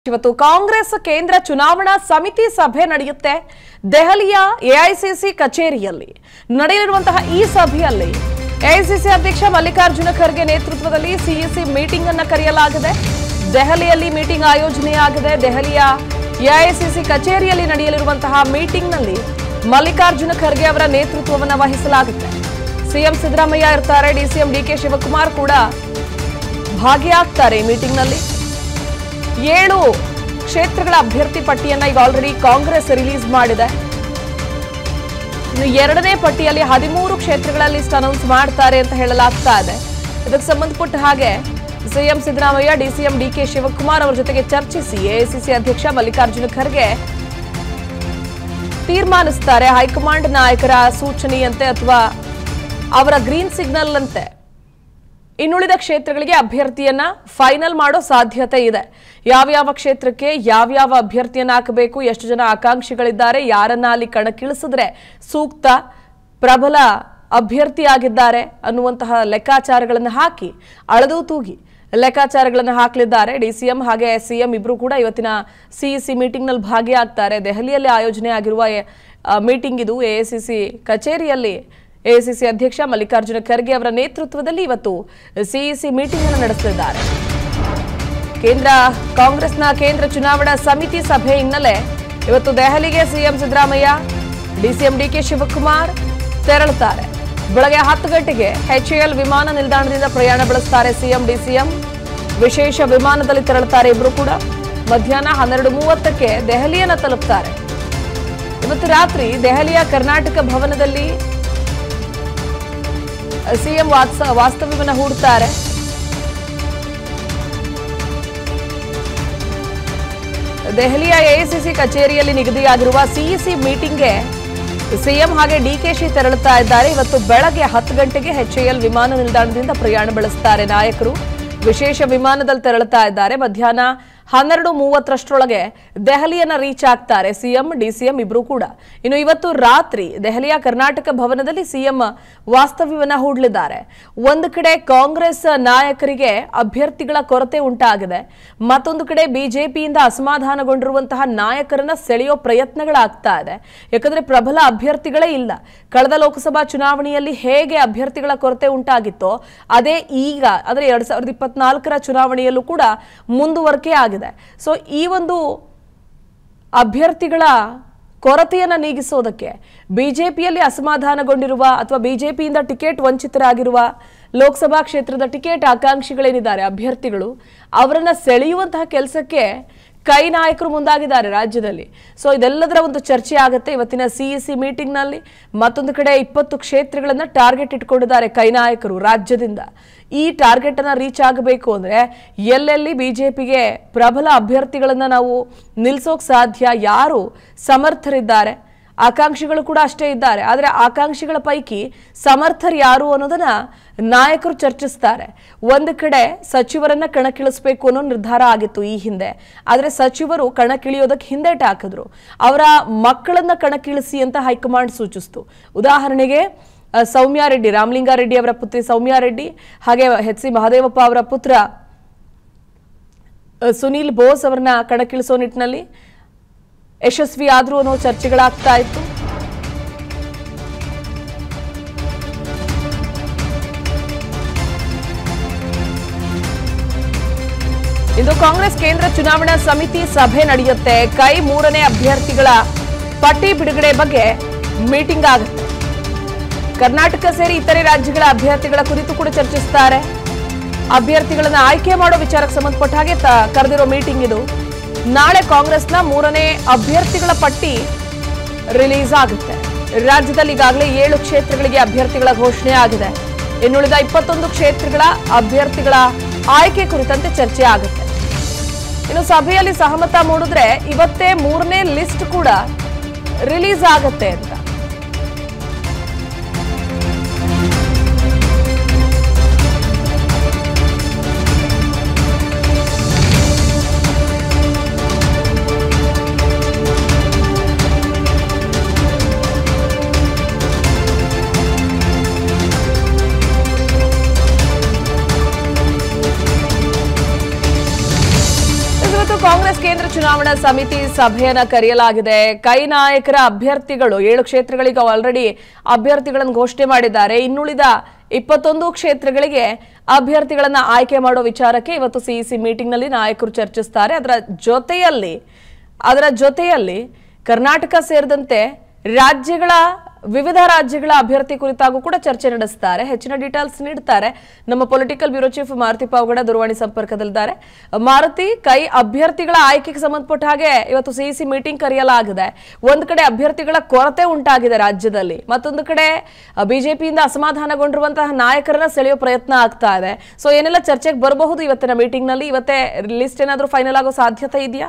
ಇವತ್ತು ಕಾಂಗ್ರೆಸ್ ಕೇಂದ್ರ ಚುನಾವಣಾ ಸಮಿತಿ ಸಭೆ ನಡೆಯುತ್ತೆ ದೆಹಲಿಯ ಎಐಸಿಸಿ ಕಚೇರಿಯಲ್ಲಿ ನಡೆಯಲಿರುವಂತಹ ಈ ಸಭೆಯಲ್ಲಿ ಎಐಸಿಸಿ ಅಧ್ಯಕ್ಷ ಮಲ್ಲಿಕಾರ್ಜುನ ಖರ್ಗೆ ನೇತೃತ್ವದಲ್ಲಿ ಸಿಇಸಿ ಮೀಟಿಂಗ್ ಅನ್ನ ಕರೆಯಲಾಗಿದೆ ದೆಹಲಿಯಲ್ಲಿ ಮೀಟಿಂಗ್ ಆಯೋಜನೆಯಾಗಿದೆ ದೆಹಲಿಯ ಎಐಸಿಸಿ ಕಚೇರಿಯಲ್ಲಿ ನಡೆಯಲಿರುವಂತಹ ಮೀಟಿಂಗ್ನಲ್ಲಿ ಮಲ್ಲಿಕಾರ್ಜುನ ಖರ್ಗೆ ಅವರ ನೇತೃತ್ವವನ್ನು ವಹಿಸಲಾಗುತ್ತೆ ಸಿಎಂ ಸಿದ್ದರಾಮಯ್ಯ ಇರ್ತಾರೆ ಡಿಸಿಎಂ ಡಿಕೆ ಶಿವಕುಮಾರ್ ಕೂಡ ಭಾಗಿಯಾಗ್ತಾರೆ ಈ ಮೀಟಿಂಗ್ನಲ್ಲಿ ಏಳು ಕ್ಷೇತ್ರಗಳ ಅಭ್ಯರ್ಥಿ ಪಟ್ಟಿಯನ್ನ ಈಗ ಆಲ್ರೆಡಿ ಕಾಂಗ್ರೆಸ್ ರಿಲೀಸ್ ಮಾಡಿದೆ ಇನ್ನು ಎರಡನೇ ಪಟ್ಟಿಯಲ್ಲಿ ಹದಿಮೂರು ಕ್ಷೇತ್ರಗಳ ಲಿಸ್ಟ್ ಅನೌನ್ಸ್ ಮಾಡ್ತಾರೆ ಅಂತ ಹೇಳಲಾಗ್ತಾ ಇದೆ ಇದಕ್ಕೆ ಸಂಬಂಧಪಟ್ಟ ಹಾಗೆ CM Siddaramaiah DCM D K Shivakumar ಅವರ ಜೊತೆಗೆ ಚರ್ಚಿಸಿ ಎಐಸಿಸಿ ಅಧ್ಯಕ್ಷ ಮಲ್ಲಿಕಾರ್ಜುನ ಖರ್ಗೆ ತೀರ್ಮಾನಿಸ್ತಾರೆ ಹೈಕಮಾಂಡ್ ನಾಯಕರ ಸೂಚನೆಯಂತೆ ಅಥವಾ ಅವರ ಗ್ರೀನ್ ಸಿಗ್ನಲ್ ಅಂತೆ ಇನ್ನುಳಿದ ಕ್ಷೇತ್ರಗಳಿಗೆ ಅಭ್ಯರ್ಥಿಯನ್ನ ಫೈನಲ್ ಮಾಡೋ ಸಾಧ್ಯತೆ ಇದೆ ಯಾವ್ಯಾವ ಕ್ಷೇತ್ರಕ್ಕೆ ಯಾವ್ಯಾವ ಅಭ್ಯರ್ಥಿಯನ್ನ ಹಾಕಬೇಕು ಎಷ್ಟು ಜನ ಆಕಾಂಕ್ಷಿಗಳಿದ್ದಾರೆ ಯಾರನ್ನ ಅಲ್ಲಿ ಕಣಕ್ಕಿಳಿಸಿದ್ರೆ ಸೂಕ್ತ ಪ್ರಬಲ ಅಭ್ಯರ್ಥಿಯಾಗಿದ್ದಾರೆ ಅನ್ನುವಂತಹ ಲೆಕ್ಕಾಚಾರಗಳನ್ನು ಹಾಕಿ ಅಳದು ತೂಗಿ ಲೆಕ್ಕಾಚಾರಗಳನ್ನು ಹಾಕಲಿದ್ದಾರೆ ಡಿಸಿಎಂ ಹಾಗೆ ಸಿಎಂ ಇಬ್ರು ಕೂಡ ಇವತ್ತಿನ ಸಿಇಸಿ ಮೀಟಿಂಗ್ನಲ್ಲಿ ಭಾಗಿಯಾಗ್ತಾರೆ ದೆಹಲಿಯಲ್ಲಿ ಆಯೋಜನೆ ಆಗಿರುವ ಮೀಟಿಂಗ್ ಇದು ಎಐಸಿಸಿ ಕಚೇರಿಯಲ್ಲಿ ಎಐಸಿಸಿ ಅಧ್ಯಕ್ಷ ಮಲ್ಲಿಕಾರ್ಜುನ ಖರ್ಗೆ ಅವರ ನೇತೃತ್ವದಲ್ಲಿ ಇವತ್ತು ಸಿಇಸಿ ಮೀಟಿಂಗ್ ಅನ್ನು ನಡೆಸಲಿದ್ದಾರೆ ಕೇಂದ್ರ ಕಾಂಗ್ರೆಸ್ನ ಕೇಂದ್ರ ಚುನಾವಣಾ ಸಮಿತಿ ಸಭೆ ಹಿನ್ನೆಲೆ ಇವತ್ತು ದೆಹಲಿಗೆ CM Siddaramaiah DCM D K Shivakumar ತೆರಳುತ್ತಾರೆ ಬೆಳಗ್ಗೆ ಹತ್ತು ಗಂಟೆಗೆ ಎಚ್ಎಎಲ್ ವಿಮಾನ ನಿಲ್ದಾಣದಿಂದ ಪ್ರಯಾಣ ಬೆಳೆಸ್ತಾರೆ ಸಿಎಂ ಡಿಸಿಎಂ ವಿಶೇಷ ವಿಮಾನದಲ್ಲಿ ತೆರಳುತ್ತಾರೆ ಇಬ್ರು ಕೂಡ ಮಧ್ಯಾಹ್ನ ಹನ್ನೆರಡು ಮೂವತ್ತಕ್ಕೆ ದೆಹಲಿಯನ್ನ ತಲುಪ್ತಾರೆ ಇವತ್ತು ರಾತ್ರಿ ದೆಹಲಿಯ ಕರ್ನಾಟಕ ಭವನದಲ್ಲಿ ಸಿಎಂ ವಾತ್ಸ ವಾಸ್ತವ್ಯವನ್ನ ಹೂಡ್ತಾರೆ ದೆಹಲಿಯ ಎಐಸಿಸಿ ಕಚೇರಿಯಲ್ಲಿ ನಿಗದಿಯಾಗಿರುವ ಸಿಇಸಿ ಮೀಟಿಂಗ್ಗೆ ಸಿಎಂ ಹಾಗೆ ಡಿಕೆಶಿ ತೆರಳುತ್ತಾ ಇದ್ದಾರೆ ಇವತ್ತು ಬೆಳಗ್ಗೆ ಹತ್ತು ಗಂಟೆಗೆ ಎಚ್ಎಎಲ್ ವಿಮಾನ ನಿಲ್ದಾಣದಿಂದ ಪ್ರಯಾಣ ಬೆಳೆಸುತ್ತಾರೆ ನಾಯಕರು ವಿಶೇಷ ವಿಮಾನದಲ್ಲಿ ತೆರಳುತ್ತಾ ಇದ್ದಾರೆ ಮಧ್ಯಾಹ್ನ ಹನ್ನೆರಡು ಮೂವತ್ತರಷ್ಟರೊಳಗೆ ದೆಹಲಿಯನ್ನ ರೀಚ್ ಆಗ್ತಾರೆ ಸಿಎಂ ಡಿಸಿಎಂ ಇಬ್ರು ಕೂಡ ಇನ್ನು ಇವತ್ತು ರಾತ್ರಿ ದೆಹಲಿಯ ಕರ್ನಾಟಕ ಭವನದಲ್ಲಿ ಸಿಎಂ ವಾಸ್ತವ್ಯವನ್ನ ಹೂಡಲಿದ್ದಾರೆ ಒಂದು ಕಡೆ ಕಾಂಗ್ರೆಸ್ ನಾಯಕರಿಗೆ ಅಭ್ಯರ್ಥಿಗಳ ಕೊರತೆ ಉಂಟಾಗಿದೆ ಮತ್ತೊಂದು ಕಡೆ ಬಿಜೆಪಿಯಿಂದ ಅಸಮಾಧಾನಗೊಂಡಿರುವಂತಹ ನಾಯಕರನ್ನ ಸೆಳೆಯೋ ಪ್ರಯತ್ನಗಳಾಗ್ತಾ ಇದೆ ಯಾಕಂದ್ರೆ ಪ್ರಬಲ ಅಭ್ಯರ್ಥಿಗಳೇ ಇಲ್ಲ ಕಳೆದ ಲೋಕಸಭಾ ಚುನಾವಣೆಯಲ್ಲಿ ಹೇಗೆ ಅಭ್ಯರ್ಥಿಗಳ ಕೊರತೆ ಉಂಟಾಗಿತ್ತೋ ಅದೇ ಈಗ ಅಂದ್ರೆ ಎರಡ್ ಸಾವಿರದ ಇಪ್ಪತ್ನಾಲ್ಕರ ಚುನಾವಣೆಯಲ್ಲೂ ಕೂಡ ಮುಂದುವರಿಕೆ ಆಗಿದೆ ಸೊ ಈ ಒಂದು ಅಭ್ಯರ್ಥಿಗಳ ಕೊರತೆಯನ್ನು ನೀಗಿಸೋದಕ್ಕೆ ಬಿಜೆಪಿಯಲ್ಲಿ ಅಸಮಾಧಾನಗೊಂಡಿರುವ ಅಥವಾ ಬಿಜೆಪಿಯಿಂದ ಟಿಕೆಟ್ ವಂಚಿತರಾಗಿರುವ ಲೋಕಸಭಾ ಕ್ಷೇತ್ರದ ಟಿಕೆಟ್ ಆಕಾಂಕ್ಷಿಗಳೇನಿದ್ದಾರೆ ಅಭ್ಯರ್ಥಿಗಳು ಅವರನ್ನ ಸೆಳೆಯುವಂತಹ ಕೆಲಸಕ್ಕೆ ಕೈ ನಾಯಕರು ಮುಂದಾಗಿದ್ದಾರೆ ರಾಜ್ಯದಲ್ಲಿ ಸೊ ಇದೆಲ್ಲದರ ಒಂದು ಚರ್ಚೆ ಆಗುತ್ತೆ ಇವತ್ತಿನ ಸಿಇಸಿ ಮೀಟಿಂಗ್ನಲ್ಲಿ ಮತ್ತೊಂದು ಕಡೆ ಇಪ್ಪತ್ತು ಕ್ಷೇತ್ರಗಳನ್ನ ಟಾರ್ಗೆಟ್ ಇಟ್ಕೊಂಡಿದ್ದಾರೆ ಕೈ ನಾಯಕರು ರಾಜ್ಯದಿಂದ ಈ ಟಾರ್ಗೆಟ್ ಅನ್ನ ರೀಚ್ ಆಗಬೇಕು ಅಂದ್ರೆ ಎಲ್ಲೆಲ್ಲಿ ಬಿಜೆಪಿಗೆ ಪ್ರಬಲ ಅಭ್ಯರ್ಥಿಗಳನ್ನ ನಾವು ನಿಲ್ಸೋಕ್ ಸಾಧ್ಯ ಯಾರು ಸಮರ್ಥರಿದ್ದಾರೆ ಆಕಾಂಕ್ಷಿಗಳು ಕೂಡ ಅಷ್ಟೇ ಇದ್ದಾರೆ ಆದರೆ ಆಕಾಂಕ್ಷಿಗಳ ಪೈಕಿ ಸಮರ್ಥರು ಯಾರು ಅನ್ನೋದನ್ನ ನಾಯಕರು ಚರ್ಚಿಸ್ತಾರೆ ಒಂದು ಕಡೆ ಸಚಿವರನ್ನ ಕಣಕ್ಕಿಳಿಸ್ಬೇಕು ಅನ್ನೋ ನಿರ್ಧಾರ ಆಗಿತ್ತು ಈ ಹಿಂದೆ ಆದರೆ ಸಚಿವರು ಕಣಕ್ಕಿಳಿಯೋದಕ್ಕೆ ಹಿಂದೇಟು ಹಾಕಿದ್ರು ಅವರ ಮಕ್ಕಳನ್ನ ಕಣಕ್ಕಿಳಿಸಿ ಅಂತ ಹೈಕಮಾಂಡ್ ಸೂಚಿಸ್ತು ಉದಾಹರಣೆಗೆ ಅಹ್, ಸೌಮ್ಯ ರೆಡ್ಡಿ ರಾಮಲಿಂಗಾರೆಡ್ಡಿ ಅವರ ಪುತ್ರಿ ಸೌಮ್ಯ ರೆಡ್ಡಿ ಹಾಗೆ ಎಚ್ ಸಿ ಮಹದೇವಪ್ಪ ಅವರ ಪುತ್ರ ಅಹ್, ಸುನೀಲ್ ಬೋಸ್ ಅವರನ್ನ ಕಣಕ್ಕಿಳಿಸೋ ನಿಟ್ಟಿನಲ್ಲಿ ಯಶಸ್ವಿ ಆದ್ರು ಅನ್ನೋ ಚರ್ಚೆಗಳಾಗ್ತಾ ಇತ್ತು ಇಂದು ಕಾಂಗ್ರೆಸ್ ಕೇಂದ್ರ ಚುನಾವಣಾ ಸಮಿತಿ ಸಭೆ ನಡೆಯುತ್ತೆ ಕೈ ಮೂರನೇ ಅಭ್ಯರ್ಥಿಗಳ ಪಟ್ಟಿ ಬಿಡುಗಡೆ ಬಗ್ಗೆ ಮೀಟಿಂಗ್ ಆಗುತ್ತೆ ಕರ್ನಾಟಕ ಸೇರಿ ಇತರೆ ರಾಜ್ಯಗಳ ಅಭ್ಯರ್ಥಿಗಳ ಕುರಿತು ಕೂಡ ಚರ್ಚಿಸುತ್ತಾರೆ ಅಭ್ಯರ್ಥಿಗಳನ್ನ ಆಯ್ಕೆ ಮಾಡೋ ವಿಚಾರಕ್ಕೆ ಸಂಬಂಧಪಟ್ಟ ಹಾಗೆ ತ- ಕರೆದಿರೋ ಮೀಟಿಂಗ್ ಇದು ನಾಳೆ ಕಾಂಗ್ರೆಸ್ನ ಮೂರನೇ ಅಭ್ಯರ್ಥಿಗಳ ಪಟ್ಟಿ ರಿಲೀಸ್ ಆಗುತ್ತೆ ರಾಜ್ಯದಲ್ಲಿ ಈಗಾಗಲೇ ಏಳು ಕ್ಷೇತ್ರಗಳಿಗೆ ಅಭ್ಯರ್ಥಿಗಳ ಘೋಷಣೆ ಆಗಿದೆ ಇನ್ನುಳಿದ ಇಪ್ಪತ್ತೊಂದು ಕ್ಷೇತ್ರಗಳ ಅಭ್ಯರ್ಥಿಗಳ ಆಯ್ಕೆ ಕುರಿತಂತೆ ಚರ್ಚೆ ಆಗುತ್ತೆ ಇನ್ನು ಸಭೆಯಲ್ಲಿ ಸಹಮತ ಮೂಡಿದ್ರೆ ಇವತ್ತೇ ಮೂರನೇ ಲಿಸ್ಟ್ ಕೂಡ ರಿಲೀಸ್ ಆಗತ್ತೆ ಅಂತ ಕಾಂಗ್ರೆಸ್ ಕೇಂದ್ರ ಕೇಂದ್ರ ಚುನಾವಣಾ ಸಮಿತಿ ಸಭೆಯನ್ನ ಕರೆಯಲಾಗಿದೆ ಕೈ ನಾಯಕರ ಅಭ್ಯರ್ಥಿಗಳು ಏಳು ಕ್ಷೇತ್ರಗಳಿಗೆ ಆಲ್ರೆಡಿ ಅಭ್ಯರ್ಥಿಗಳನ್ನು ಘೋಷಣೆ ಮಾಡಿದ್ದಾರೆ ಇನ್ನುಳಿದ ಇಪ್ಪತ್ತೊಂದು ಕ್ಷೇತ್ರಗಳಿಗೆ ಅಭ್ಯರ್ಥಿಗಳನ್ನ ಆಯ್ಕೆ ಮಾಡೋ ವಿಚಾರಕ್ಕೆ ಇವತ್ತು ಸಿಇಸಿ ಮೀಟಿಂಗ್ನಲ್ಲಿ ನಾಯಕರು ಚರ್ಚಿಸ್ತಾರೆ ಅದರ ಜೊತೆಯಲ್ಲಿ ಅದರ ಜೊತೆಯಲ್ಲಿ ಕರ್ನಾಟಕ ಸೇರಿದಂತೆ ರಾಜ್ಯಗಳ ವಿವಿಧ ರಾಜ್ಯಗಳ ಅಭ್ಯರ್ಥಿ ಕುರಿತಾಗೂ ಕೂಡ ಚರ್ಚೆ ನಡೆಸ್ತಾರೆ ಹೆಚ್ಚಿನ ಡೀಟೇಲ್ಸ್ ನೀಡ್ತಾರೆ ನಮ್ಮ political bureau chief Maruti Pavagada ದೂರವಾಣಿ ಸಂಪರ್ಕದಲ್ಲಿದ್ದಾರೆ ಮಾರುತಿ ಕೈ ಅಭ್ಯರ್ಥಿಗಳ ಆಯ್ಕೆಗೆ ಸಂಬಂಧಪಟ್ಟ ಹಾಗೆ ಇವತ್ತು ಸಿಇಸಿ ಮೀಟಿಂಗ್ ಕರೆಯಲಾಗಿದೆ ಒಂದ್ ಕಡೆ ಅಭ್ಯರ್ಥಿಗಳ ಕೊರತೆ ಉಂಟಾಗಿದೆ ರಾಜ್ಯದಲ್ಲಿ ಮತ್ತೊಂದು ಕಡೆ ಬಿಜೆಪಿಯಿಂದ ಅಸಮಾಧಾನಗೊಂಡಿರುವಂತಹ ನಾಯಕರನ್ನ ಸೆಳೆಯೋ ಪ್ರಯತ್ನ ಆಗ್ತಾ ಇದೆ ಸೊ ಏನೆಲ್ಲ ಚರ್ಚೆಗೆ ಬರಬಹುದು ಇವತ್ತಿನ ಮೀಟಿಂಗ್ ನಲ್ಲಿ ಇವತ್ತೇ ಲಿಸ್ಟ್ ಏನಾದ್ರೂ ಫೈನಲ್ ಆಗೋ ಸಾಧ್ಯತೆ ಇದೆಯಾ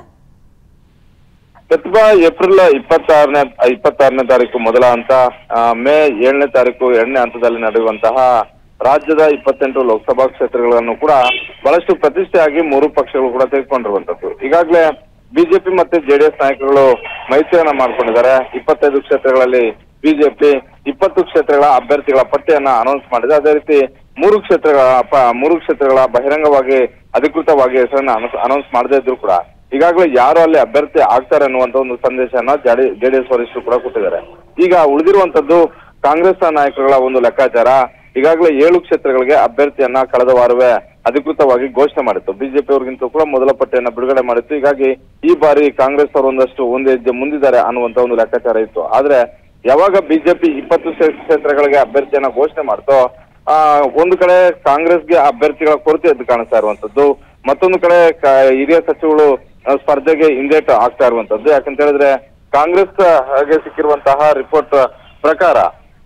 ಪ್ರತಿಭಾ ಏಪ್ರಿಲ್ ಇಪ್ಪತ್ತಾರನೇ ಇಪ್ಪತ್ತಾರನೇ ತಾರೀಕು ಮೊದಲ ಹಂತ ಆ, ಮೇ ಏಳನೇ ತಾರೀಕು ಎರಡನೇ ಹಂತದಲ್ಲಿ ನಡೆಯುವಂತಹ ರಾಜ್ಯದ ಇಪ್ಪತ್ತೆಂಟು ಲೋಕಸಭಾ ಕ್ಷೇತ್ರಗಳನ್ನು ಕೂಡ ಬಹಳಷ್ಟು ಪ್ರತಿಷ್ಠೆಯಾಗಿ ಮೂರು ಪಕ್ಷಗಳು ಕೂಡ ತೆಗೆದುಕೊಂಡಿರುವಂತದ್ದು ಈಗಾಗಲೇ ಬಿಜೆಪಿ ಮತ್ತೆ ಜೆಡಿಎಸ್ ನಾಯಕರುಗಳು ಮೈತ್ರಿಯನ್ನ ಮಾಡ್ಕೊಂಡಿದ್ದಾರೆ ಇಪ್ಪತ್ತೈದು ಕ್ಷೇತ್ರಗಳಲ್ಲಿ ಬಿಜೆಪಿ ಇಪ್ಪತ್ತು ಕ್ಷೇತ್ರಗಳ ಅಭ್ಯರ್ಥಿಗಳ ಪಟ್ಟಿಯನ್ನ ಅನೌನ್ಸ್ ಮಾಡಿದೆ ಅದೇ ರೀತಿ ಮೂರು ಕ್ಷೇತ್ರಗಳ ಪ- ಮೂರು ಕ್ಷೇತ್ರಗಳ ಬಹಿರಂಗವಾಗಿ ಅಧಿಕೃತವಾಗಿ ಹೆಸರನ್ನ ಅನೌನ್ಸ್ ಮಾಡದೇ ಇದ್ರು ಕೂಡ ಈಗಾಗಲೇ ಯಾರು ಅಲ್ಲಿ ಅಭ್ಯರ್ಥಿ ಆಗ್ತಾರೆ ಅನ್ನುವಂತ ಒಂದು ಸಂದೇಶನ ಜೆಡಿಎಸ್ ವರಿಷ್ಠರು ಕೂಡ ಕೊಟ್ಟಿದ್ದಾರೆ ಈಗ ಉಳಿದಿರುವಂತದ್ದು ಕಾಂಗ್ರೆಸ್ ನಾಯಕರುಗಳ ಒಂದು ಲೆಕ್ಕಾಚಾರ ಈಗಾಗಲೇ ಏಳು ಕ್ಷೇತ್ರಗಳಿಗೆ ಅಭ್ಯರ್ಥಿಯನ್ನ ಕಳೆದ ವಾರವೇ ಅಧಿಕೃತವಾಗಿ ಘೋಷಣೆ ಮಾಡಿತ್ತು ಬಿಜೆಪಿ ಅವರಿಗಿಂತ ಕೂಡ ಮೊದಲ ಪಟ್ಟಿಯನ್ನ ಬಿಡುಗಡೆ ಮಾಡಿತ್ತು ಹೀಗಾಗಿ ಈ ಬಾರಿ ಕಾಂಗ್ರೆಸ್ ಅವರು ಒಂದಷ್ಟು ಒಂದು ಹೆಜ್ಜೆ ಮುಂದಿದ್ದಾರೆ ಅನ್ನುವಂತ ಒಂದು ಲೆಕ್ಕಾಚಾರ ಇತ್ತು ಆದ್ರೆ ಯಾವಾಗ ಬಿಜೆಪಿ ಇಪ್ಪತ್ತು ಕ್ಷೇ- ಕ್ಷೇತ್ರಗಳಿಗೆ ಅಭ್ಯರ್ಥಿಯನ್ನ ಘೋಷಣೆ ಮಾಡ್ತೋ ಆ ಒಂದು ಕಡೆ ಕಾಂಗ್ರೆಸ್ಗೆ ಅಭ್ಯರ್ಥಿಗಳ ಕೊರತೆ ಎದ್ದು ಕಾಣಿಸ್ತಾ ಇರುವಂತದ್ದು ಮತ್ತೊಂದು ಕಡೆ ಕ- ಹಿರಿಯ ಸಚಿವಗಳು ಆ, ಸ್ಪರ್ಧೆಗೆ ಹಿಂದೇಟು ಆಗ್ತಾ ಇರುವಂತದ್ದು ಯಾಕಂತ ಹೇಳಿದ್ರೆ ಕಾಂಗ್ರೆಸ್ ಹಾಗೆ ಸಿಕ್ಕಿರುವಂತಹ ರಿಪೋರ್ಟ್ ಪ್ರಕಾರ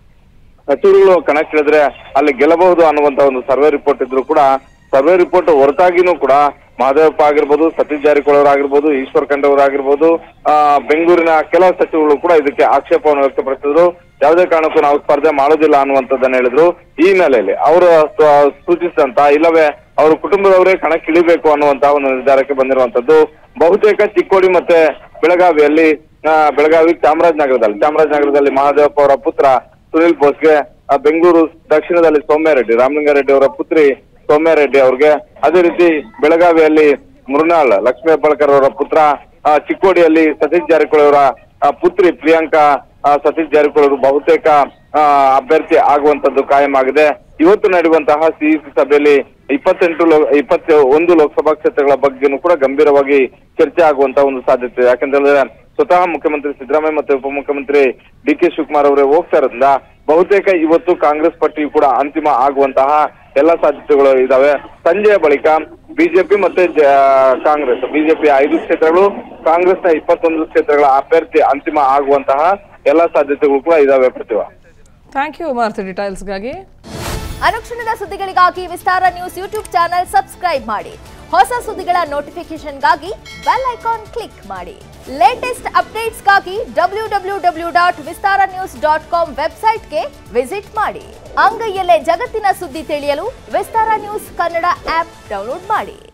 ಸಚಿವರುಗಳು ಕಣಕ್ಕಿಳಿದ್ರೆ ಅಲ್ಲಿ ಗೆಲ್ಲಬಹುದು ಅನ್ನುವಂತ ಒಂದು ಸರ್ವೆ ರಿಪೋರ್ಟ್ ಇದ್ರು ಕೂಡ ಸರ್ವೆ ರಿಪೋರ್ಟ್ ಹೊರತಾಗಿನೂ ಕೂಡ ಮಹದೇವಪ್ಪ ಆಗಿರ್ಬೋದು ಸತೀಶ್ ಜಾರಕಿಹೊಳಿ ಅವರಾಗಿರ್ಬೋದು ಈಶ್ವರ್ ಖಂಡ್ರೆ ಅವರಾಗಿರ್ಬೋದು ಆ ಬೆಂಗಳೂರಿನ ಕೆಲವು ಸಚಿವಗಳು ಕೂಡ ಇದಕ್ಕೆ ಆಕ್ಷೇಪವನ್ನು ವ್ಯಕ್ತಪಡಿಸಿದ್ರು ಯಾವುದೇ ಕಾರಣಕ್ಕೂ ನಾವು ಸ್ಪರ್ಧೆ ಮಾಡೋದಿಲ್ಲ ಅನ್ನುವಂಥದ್ದನ್ನ ಹೇಳಿದ್ರು ಈ ಹಿನ್ನೆಲೆಯಲ್ಲಿ ಅವರು ಸ್ವ- ಸೂಚಿಸಿದಂತ ಇಲ್ಲವೇ ಅವರ ಕುಟುಂಬದವರೇ ಕಣಕ್ಕಿಳಿಬೇಕು ಅನ್ನುವಂತ ಒಂದು ನಿರ್ಧಾರಕ್ಕೆ ಬಂದಿರುವಂತದ್ದು ಬಹುತೇಕ ಚಿಕ್ಕೋಡಿ ಮತ್ತೆ ಬೆಳಗಾವಿಯಲ್ಲಿ ಆ, ಬೆಳಗಾವಿ ಚಾಮರಾಜನಗರದಲ್ಲಿ ಚಾಮರಾಜನಗರದಲ್ಲಿ ಮಹದೇವಪ್ಪ ಅವರ ಪುತ್ರ ಸುನಿಲ್ ಬೋಸ್ಗೆ ಆ, ಬೆಂಗಳೂರು ದಕ್ಷಿಣದಲ್ಲಿ ಸೌಮ್ಯಾರೆಡ್ಡಿ ರಾಮಲಿಂಗಾರೆಡ್ಡಿ ಅವರ ಪುತ್ರಿ ಸೌಮ್ಯಾರೆಡ್ಡಿ ಅವ್ರಿಗೆ ಅದೇ ರೀತಿ ಬೆಳಗಾವಿಯಲ್ಲಿ ಮೃಣಾಲ್ ಲಕ್ಷ್ಮೀ ಹೆಬ್ಬಾಳ್ಕರ್ ಅವರ ಪುತ್ರ ಆ, ಚಿಕ್ಕೋಡಿಯಲ್ಲಿ ಸತೀಶ್ ಜಾರಕಿಹೊಳಿ ಅವರ ಆ, ಪುತ್ರಿ ಪ್ರಿಯಾಂಕಾ ಆ, ಸತೀಶ್ ಜಾರಕಿಹೊಳಿ ಅವರು ಬಹುತೇಕ ಆ, ಅಭ್ಯರ್ಥಿ ಆಗುವಂತದ್ದು ಕಾಯಂ ಆಗಿದೆ ಇವತ್ತು ನಡೆಯುವಂತಹ ಸಿಇಸಿ ಸಭೆಯಲ್ಲಿ ಇಪ್ಪತ್ತೆಂಟು ಲೋ ಇಪ್ಪತ್ತ ಒಂದು ಲೋಕಸಭಾ ಕ್ಷೇತ್ರಗಳ ಬಗ್ಗೆನೂ ಕೂಡ ಗಂಭೀರವಾಗಿ ಚರ್ಚೆ ಆಗುವಂತ ಒಂದು ಸಾಧ್ಯತೆ ಇದೆ ಯಾಕಂತ ಹೇಳಿದ್ರೆ ಸ್ವತಃ ಮುಖ್ಯಮಂತ್ರಿ ಸಿದ್ದರಾಮಯ್ಯ ಮತ್ತೆ ಉಪಮುಖ್ಯಮಂತ್ರಿ ಡಿ ಕೆ ಶಿವಕುಮಾರ್ ಅವರೇ ಹೋಗ್ತಾ ಇರೋದ್ರಿಂದ ಬಹುತೇಕ ಇವತ್ತು ಕಾಂಗ್ರೆಸ್ ಪಟ್ಟಿಯು ಕೂಡ ಅಂತಿಮ ಆಗುವಂತಹ ಎಲ್ಲ ಸಾಧ್ಯತೆಗಳು ಇದಾವೆ ಸಂಜೆಯ ಬಳಿಕ ಬಿಜೆಪಿ ಮತ್ತೆ ಜ- ಕಾಂಗ್ರೆಸ್ ಬಿಜೆಪಿ ಐದು ಕ್ಷೇತ್ರಗಳು ಕಾಂಗ್ರೆಸ್ನ ಇಪ್ಪತ್ತೊಂದು ಕ್ಷೇತ್ರಗಳ ಅಭ್ಯರ್ಥಿ ಅಂತಿಮ ಆಗುವಂತಹ ಎಲ್ಲ ಸಾಧ್ಯತೆಗಳು ಕೂಡ ಇದಾವೆ ಪ್ರತಿಭಾ ಥ್ಯಾಂಕ್ ಯು ಮಾರುತಿ ಡೀಟೇಲ್ಸ್ಗಾಗಿ ಅನುಕ್ಷಣದ ಸುದ್ದಿಗಳಿಗಾಗಿ Vistara news YouTube channel subscribe ಮಾಡಿ ಹೊಸ ಸುದ್ದಿಗಳ ನೋಟಿಫಿಕೇಶನ್ಗಾಗಿ ಬೆಲ್ ಐಕಾನ್ ಕ್ಲಿಕ್ ಮಾಡಿ ಲೇಟೆಸ್ಟ್ ಅಪ್ಡೇಟ್ಸ್ಗಾಗಿ W W W dot Vistara news dot com ವೆಬ್ಸೈಟ್ಗೆ ವಿಸಿಟ್ ಮಾಡಿ ಅಂಗೈಯಲ್ಲೇ ಜಗತ್ತಿನ ಸುದ್ದಿ ತಿಳಿಯಲು Vistara news Kannada app download ಮಾಡಿ